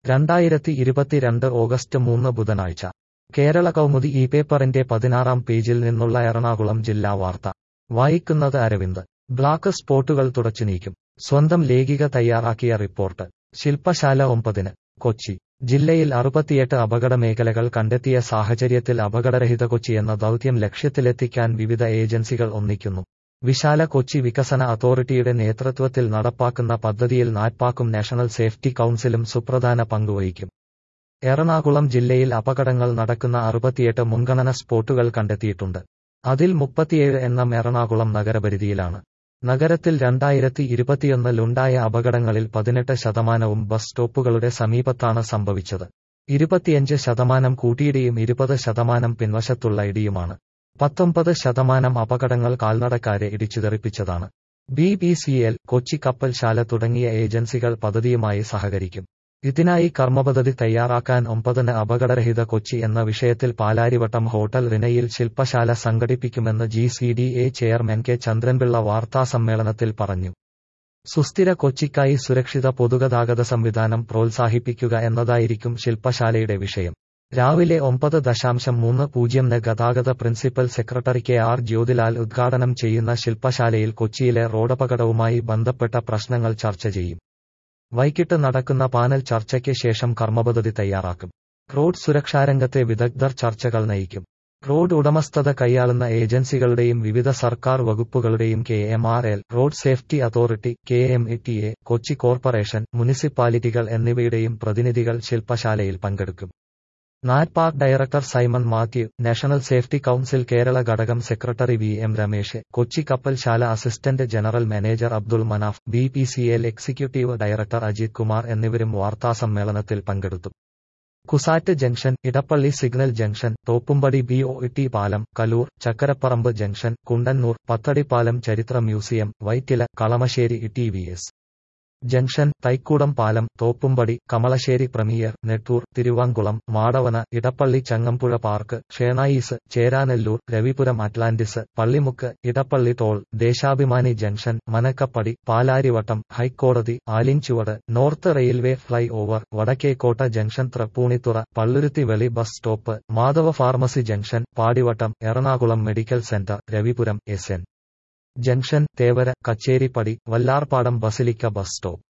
രണ്ടായിരത്തി ഇരുപത്തിരണ്ട് ഓഗസ്റ്റ് മൂന്ന് ബുധനാഴ്ച കേരള കൗമുദി ഈ പേപ്പറിന്റെ പതിനാറാം പേജിൽ നിന്നുള്ള എറണാകുളം ജില്ലാ വാർത്ത വായിക്കുന്നത് അരവിന്ദ് ബ്ലാക്ക് സ്പോട്ടുകൾ തുടച്ചു നീക്കും സ്വന്തം ലേഖിക തയ്യാറാക്കിയ റിപ്പോർട്ട് ശില്പശാല ഒമ്പതിന് കൊച്ചി ജില്ലയിൽ അറുപത്തിയെട്ട് അപകട മേഖലകൾ കണ്ടെത്തിയ സാഹചര്യത്തിൽ അപകടരഹിത കൊച്ചി എന്ന ദൗത്യം ലക്ഷ്യത്തിലെത്തിക്കാൻ വിവിധ ഏജൻസികൾ ഒന്നിക്കുന്നു വിശാല കൊച്ചി വികസന അതോറിറ്റിയുടെ നേതൃത്വത്തിൽ നടപ്പാക്കുന്ന പദ്ധതിയിൽ നാറ്റ്പാക്കും നാഷണൽ സേഫ്റ്റി കൌൺസിലും സുപ്രധാന പങ്കുവഹിക്കും എറണാകുളം ജില്ലയിൽ അപകടങ്ങൾ നടക്കുന്ന അറുപത്തിയെട്ട് മുൻഗണന സ്പോട്ടുകൾ കണ്ടെത്തിയിട്ടുണ്ട് അതിൽ മുപ്പത്തിയേഴ് എണ്ണം എറണാകുളം നഗരപരിധിയിലാണ് നഗരത്തിൽ രണ്ടായിരത്തി ഇരുപത്തിയൊന്നിലുണ്ടായ അപകടങ്ങളിൽ പതിനെട്ട് ശതമാനവും ബസ് സ്റ്റോപ്പുകളുടെ സമീപത്താണ് സംഭവിച്ചത് ഇരുപത്തിയഞ്ച് ശതമാനം കൂട്ടിയിടിയും ഇരുപത് ശതമാനം പിൻവശത്തുള്ള ഇടിയുമാണ് പത്തൊമ്പത് ശതമാനം അപകടങ്ങൾ കാൽനടക്കാരെ ഇടിച്ചുതെറിപ്പിച്ചതാണ് B B C L Kochi കപ്പൽശാല തുടങ്ങിയ ഏജൻസികൾ പദ്ധതിയുമായി സഹകരിക്കും ഇതിനായി കർമ്മപദ്ധതി തയ്യാറാക്കാൻ ഒമ്പതിന് അപകടരഹിത കൊച്ചി എന്ന വിഷയത്തിൽ പാലാരിവട്ടം ഹോട്ടൽ റിനയിൽ ശില്പശാല സംഘടിപ്പിക്കുമെന്ന് G C D A chairman K Chandran Pillai വാർത്താസമ്മേളനത്തിൽ പറഞ്ഞു സുസ്ഥിര കൊച്ചിക്കായി സുരക്ഷിത പൊതുഗതാഗത സംവിധാനം പ്രോത്സാഹിപ്പിക്കുക എന്നതായിരിക്കും ശില്പശാലയുടെ വിഷയം രാവിലെ ഒമ്പത് ദശാംശം മൂന്ന് പൂജ്യംന് ഗതാഗത principal secretary K R Jyothilal ഉദ്ഘാടനം ചെയ്യുന്ന ശില്പശാലയിൽ കൊച്ചിയിലെ റോഡപകടവുമായി ബന്ധപ്പെട്ട പ്രശ്നങ്ങൾ ചർച്ച ചെയ്യും വൈകിട്ട് നടക്കുന്ന പാനൽ ചർച്ചയ്ക്ക് ശേഷം കർമ്മപദ്ധതി തയ്യാറാക്കും റോഡ് സുരക്ഷാരംഗത്തെ വിദഗ്ധർ ചർച്ചകൾ നയിക്കും റോഡ് ഉടമസ്ഥത കൈയാളുന്ന ഏജൻസികളുടെയും വിവിധ സർക്കാർ വകുപ്പുകളുടെയും K M R L road safety authority K M E T A Kochi corporation മുനിസിപ്പാലിറ്റികൾ എന്നിവയുടെയും പ്രതിനിധികൾ ശില്പശാലയിൽ പങ്കെടുക്കും NATPAC director Simon Mathew national safety council Kerala ഘടകം secretary V M Ramesh Kochi കപ്പൽശാല assistant general manager Abdul Manaf B P C L executive director Ajith Kumar എന്നിവരും വാർത്താസമ്മേളനത്തിൽ പങ്കെടുത്തു CUSAT junction Edappally signal junction Thoppumpady B O T പാലം കലൂർ ചക്കരപ്പറമ്പ് ജംഗ്ഷൻ കുണ്ടന്നൂർ പത്തടിപ്പാലം ചരിത്ര museum Vyttila Kalamassery T V S junction Thykoodam പാലം Thoppumpady Kalamassery premier Nettoor Thiruvankulam Madavana Edappally Changampuzha park Shenoys Cheranallur Ravipuram Atlantis Pallimukku Edappally toll Deshabhimani junction Manakkappady Palarivattom ഹൈക്കോടതി Alinchuvadu north railway flyover Vadakkekotta junction Tripunithura Palluruthy Veli bus stop Madhava pharmacy junction Padivattom Ernakulam medical centre Ravipuram S N junction Thevara Kacheripady Vallarpadam basilica bus stop